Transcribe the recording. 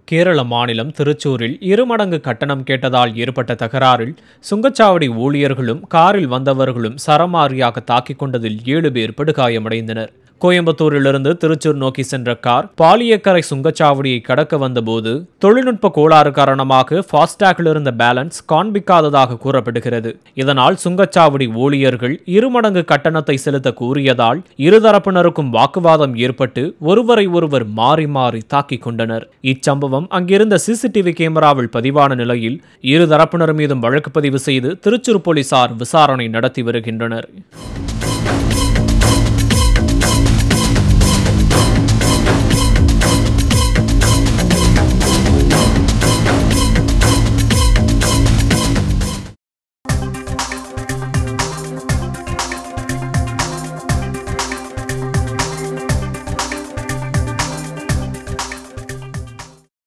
கேரள மாநிலம் திருச்சூரில் இருமடங்கு கட்டணம் கேட்டதால் ஏற்பட்ட தகராறில் சுங்கச்சாவடி ஊழியர்களும் காரில் வந்தவர்களும் சரமாரியாக தாக்கிக் கொண்டதில் ஏழு பேர் படுகாயமடைந்தனர் கோயம்புத்தூரிலிருந்து திருச்சூர் நோக்கி சென்ற கார் பாலியக்கரை சுங்கச்சாவடியை கடக்க வந்தபோது தொழில்நுட்ப கோளாறு காரணமாக ஃபாஸ்டாகில் இருந்த பேலன்ஸ் காண்பிக்காததாக கூறப்படுகிறது இதனால் சுங்கச்சாவடி ஊழியர்கள் இருமடங்கு கட்டணத்தை செலுத்த கூறியதால் இருதரப்பினருக்கும் வாக்குவாதம் ஏற்பட்டு ஒருவரை ஒருவர் மாறி மாறி தாக்கிக் கொண்டனர் இச்சம்பவம் அங்கிருந்த சிசிடிவி கேமராவில் பதிவான நிலையில் இரு தரப்பினர் மீதும் வழக்கு பதிவு செய்து திருச்சூர் போலீசார் விசாரணை நடத்தி வருகின்றனர்